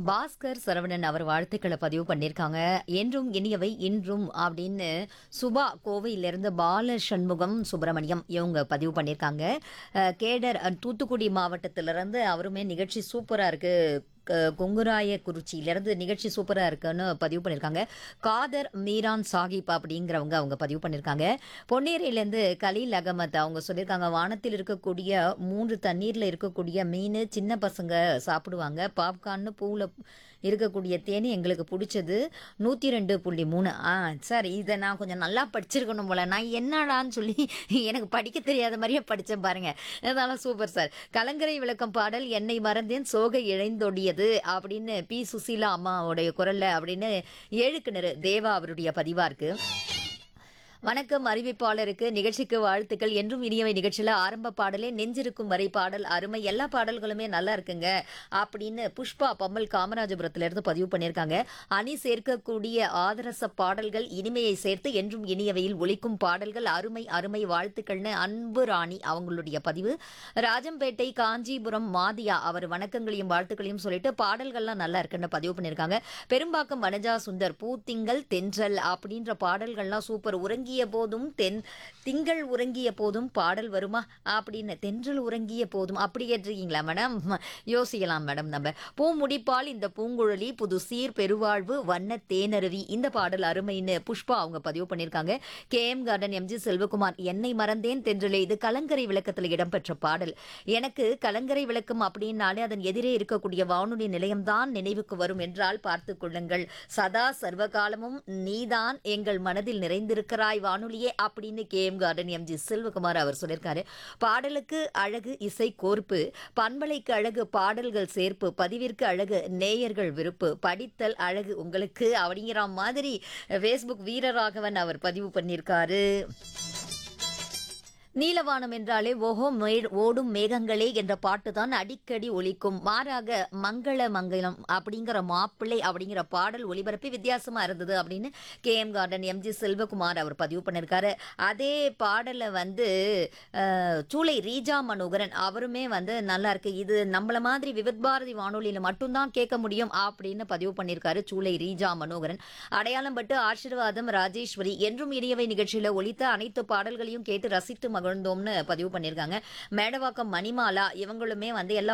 பாஸ்கர் சரவணன் அவர் வாழ்த்துக்களை பதிவு பண்ணியிருக்காங்க என்றும் இனியவை இன்றும் அப்படின்னு சுபா கோவையிலிருந்து பால சண்முகம் சுப்பிரமணியம் இவங்க பதிவு பண்ணியிருக்காங்க அஹ், கேடர் அஹ், தூத்துக்குடி மாவட்டத்திலிருந்து அவருமே நிகழ்ச்சி சூப்பராக இருக்கு க- கொங்குராய குறிச்சியிலிருந்து நிகழ்ச்சி சூப்பராக இருக்குன்னு பதிவு பண்ணியிருக்காங்க காதர் மீரான் சாஹிப் அப்படிங்கிறவங்க அவங்க பதிவு பண்ணியிருக்காங்க பொன்னேரியிலேருந்து கலீல் அகமத் அவங்க சொல்லியிருக்காங்க வானத்தில் இருக்கக்கூடிய மூன்று தண்ணீரில் இருக்கக்கூடிய மீன் சின்ன பசங்க சாப்பிடுவாங்க பாப்கார்ன்னு பூவில் இருக்கக்கூடிய தேனி எங்களுக்கு பிடிச்சது நூற்றி ரெண்டு புள்ளி மூணு ஆ சார் இதை நான் கொஞ்சம் நல்லா படிச்சிருக்கணும் போல நான் என்னடான்னு சொல்லி எனக்கு படிக்க தெரியாத மாதிரியே படித்தேன் பாருங்க அதனால சூப்பர் சார் கலங்கரை விளக்கம் பாடல் என்னை மறந்தேன் சோகை இழைந்தொடியது அப்படின்னு பி சுசீலா அம்மாவுடைய குரல்ல அப்படின்னு ஏழு கிணறு தேவா அவருடைய பதிவா இருக்கு வணக்கம் அறிவிப்பாளருக்கு நிகழ்ச்சிக்கு வாழ்த்துக்கள் என்றும் இனியவை நிகழ்ச்சியில் ஆரம்ப பாடலே நெஞ்சிருக்கும் வரை பாடல் அருமை எல்லா பாடல்களுமே நல்லா இருக்குங்க அப்படின்னு புஷ்பா பம்மல் காமராஜபுரத்துல இருந்து பதிவு பண்ணியிருக்காங்க அணி சேர்க்கக்கூடிய ஆதரச பாடல்கள் இனிமையை சேர்த்து என்றும் இனியவையில் ஒலிக்கும் பாடல்கள் அருமை அருமை வாழ்த்துக்கள்னு அன்பு ராணி அவங்களுடைய பதிவு ராஜம்பேட்டை காஞ்சிபுரம் மாதியா அவர் வணக்கங்களையும் வாழ்த்துக்களையும் சொல்லிட்டு பாடல்கள்லாம் நல்லா இருக்குன்னு பதிவு பண்ணியிருக்காங்க பெரும்பாக்கம் வனஜா சுந்தர் பூத்திங்கள் தென்றல் அப்படின்ற பாடல்கள்லாம் சூப்பர் உறங்கிய போதும் தென் திங்கள் உறங்கிய போதும் பாடல் வருமா அப்படின்னு தென்றல் உறங்கிய போதும் அப்படி கேட்டிருக்கீங்களா மேடம் யோசிக்கலாம் மேடம் நம்ம பூ முடிப்பால் இந்த பூங்குழலி புது சீர் பெருவாழ்வு வண்ண தேனருவி இந்த பாடல் அருமைன்னு புஷ்பா அவங்க பதிவு பண்ணியிருக்காங்க K M garden MG Selvakumar என்னை மறந்தேன் தென்றலே இது கலங்கரை விளக்கத்தில் இடம்பெற்ற பாடல் எனக்கு கலங்கரை விளக்கம் அப்படின்னாலே அதன் எதிரே இருக்கக்கூடிய வானொலி நிலையம்தான் நினைவுக்கு வரும் என்றால் பார்த்து கொள்ளுங்கள் சதா சர்வகாலமும் நீதான் எங்கள் மனதில் நிறைந்திருக்கிறாய் வானொலியே அப்படின்னு K M garden MG Selvakumar அவர் சொல்லியிருக்காரு பாடலுக்கு அழகு இசை கோர்ப்பு பண்பலைக்கு அழகு பாடல்கள் சேர்ப்பு பதிவிற்கு அழகு நேயர்கள் விருப்பு படித்தல் அழகு உங்களுக்கு அப்படிங்கிற மாதிரி ஃபேஸ்புக் வீரராகவன் அவர் பதிவு பண்ணியிருக்காரு நீலவானம் என்றாலே ஓஹோ மே ஓடும் மேகங்களே என்ற பாட்டு தான் அடிக்கடி ஒலிக்கும் மாறாக மங்கள மங்களம் அப்படிங்கிற மாப்பிள்ளை அப்படிங்கிற பாடல் ஒலிபரப்பி வித்தியாசமா இருந்தது அப்படின்னு K M garden MG Selvakumar அவர் பதிவு பண்ணியிருக்காரு அதே பாடலை வந்து அஹ், சூளை ரீஜா மனோகரன் அவருமே வந்து நல்லா இருக்கு இது நம்மள மாதிரி விவித் பாரதி வானொலியில மட்டும்தான் கேட்க முடியும் அப்படின்னு பதிவு பண்ணியிருக்காரு சூளை ரீஜா மனோகரன் அடையாளம் பட்டு ஆசீர்வாதம் ராஜேஸ்வரி என்றும் இனியவை நிகழ்ச்சியில ஒலித்த அனைத்து பாடல்களையும் கேட்டு ரசித்து மகிழ்ந்தோம்னு பதிவு பண்ணியிருக்காங்க மேடவாக்கம் மணிமாலா இவங்களுமே வந்து எல்லா